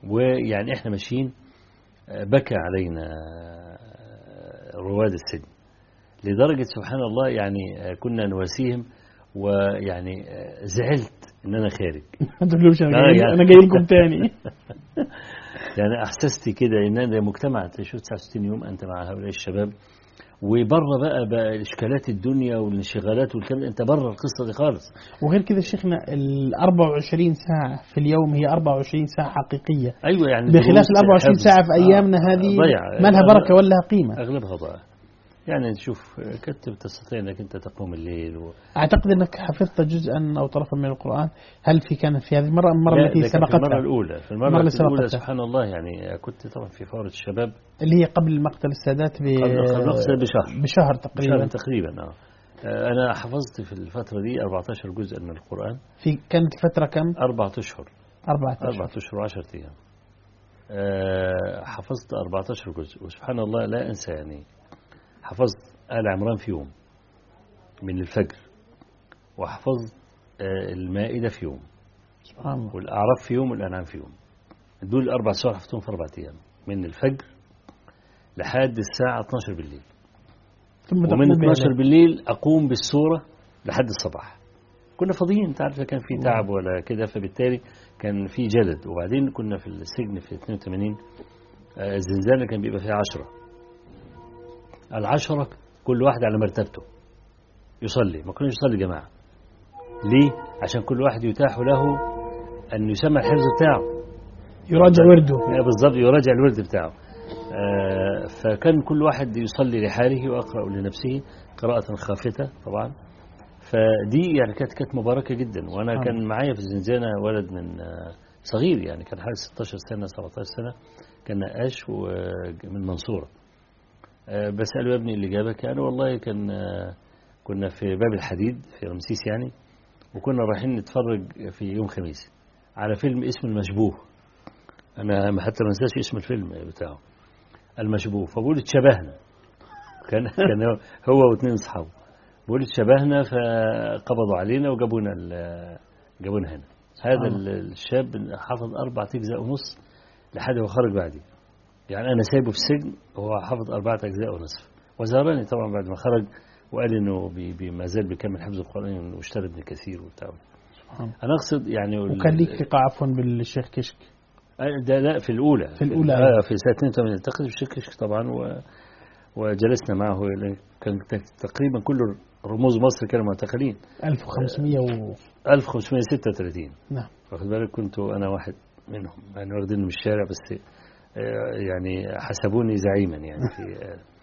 ويعني احنا ماشيين آه، بكى علينا آه، رواد السجن لدرجة سبحان الله يعني آه، كنا نواسيهم ويعني آه، زعلت ان انا خارج ما تقولوش انا آه، جاي يعني. انا جاي لكم تاني يعني احسست كده ان ده مجتمع تشوف 69 يوم انت مع هؤلاء الشباب وبره بقى بقى اشكالات الدنيا والانشغالات والكلام ده، انت بره القصه دي خالص وغير كده شيخنا ال 24 ساعة في اليوم هي 24 ساعة حقيقية ايوه يعني بخلاف دروس ال 24 حفظ. ساعة في آه، أيامنا هذه ضيع ما لها بركة ولا لها قيمة اغلبها ضاع يعني تشوف كنت تستطيع انك انت تقوم الليل و... أعتقد أنك حفظت جزءا أو طرفا من القرآن هل في كان في هذه المرة المرة لا، التي ده كان في المره سبقتها الاولى في المرة المره اللي الاولى سبقتها. سبحان الله يعني كنت طبعا في فوره الشباب اللي هي قبل مقتل السادات ب... قبل قبل مقتل بشهر بشهر تقريبا شهر تقريبا اه آه، انا حفظت في الفتره دي 14 جزء من القران في كانت الفترة كم؟ اربعة اشهر أربعة أشهر أربعة أشهر وعشرة أيام آه، حفظت 14 جزء وسبحان الله لا أنسى يعني حفظت آل عمران في يوم من الفجر وحفظت آه، المائدة في يوم سبحان الله والأعراف في يوم والأنعام في يوم دول الأربع سور حفظتهم في أربعة أيام من الفجر لحد الساعة 12 بالليل ثم ومن تقوم 12 بها. بالليل أقوم بالسورة لحد الصباح كنا فاضيين انت عارف لا كان في تعب ولا كده فبالتالي كان في جلد وبعدين كنا في السجن في 82 آه، الزنزانة كان بيبقى فيها عشرة العشرة كل واحد على مرتبته يصلي ما كناش يصلي جماعة ليه؟ عشان كل واحد يتاح له أن يسمى الحفظ بتاعه يراجع ورده آه، بالضبط يراجع الورد بتاعه آه، فكان كل واحد يصلي لحاله ويقرأ لنفسه قراءة خافتة طبعا فدي يعني كانت كانت مباركة جدا وأنا سبحان كان معايا في الزنزانة ولد من آه، صغير يعني كان حوالي 16 سنة 17 سنة كان نقاش ومن المنصورة آه، بسأله يا ابني اللي جابك يعني والله كان آه، كنا في باب الحديد في رمسيس يعني وكنا رايحين نتفرج في يوم خميس على فيلم اسمه المشبوه انا ما حتى ما انساش اسم الفيلم بتاعه المشبوه فبقول اتشبهنا كان كان هو- هو واثنين اصحابه بقول اتشبهنا فقبضوا علينا وجابونا ال- جابونا هنا هذا سبحان ال- الشاب حفظ اربع اجزاء ونص لحد ما خرج بعدي يعني انا سايبه في السجن وهو حفظ اربعه اجزاء ونصف وزارني طبعا بعد ما خرج وقال انه بي بي ما زال بيكمل حفظ القران واشترى ابن كثير وبتاع سبحان الله. انا اقصد يعني ال- وكان ليك ثقة عفوا بالشيخ كشك ده لا في الأولى في الأولى. آه في سنة 82 التقيت بالشيخ طبعا و وجلسنا معه كان تقريبا كل رموز مصر كانوا معتقلين 1500 و 1536 نعم واخد بالك كنت أنا واحد منهم يعني واخدين من الشارع بس آه، يعني حسبوني زعيما يعني في آه،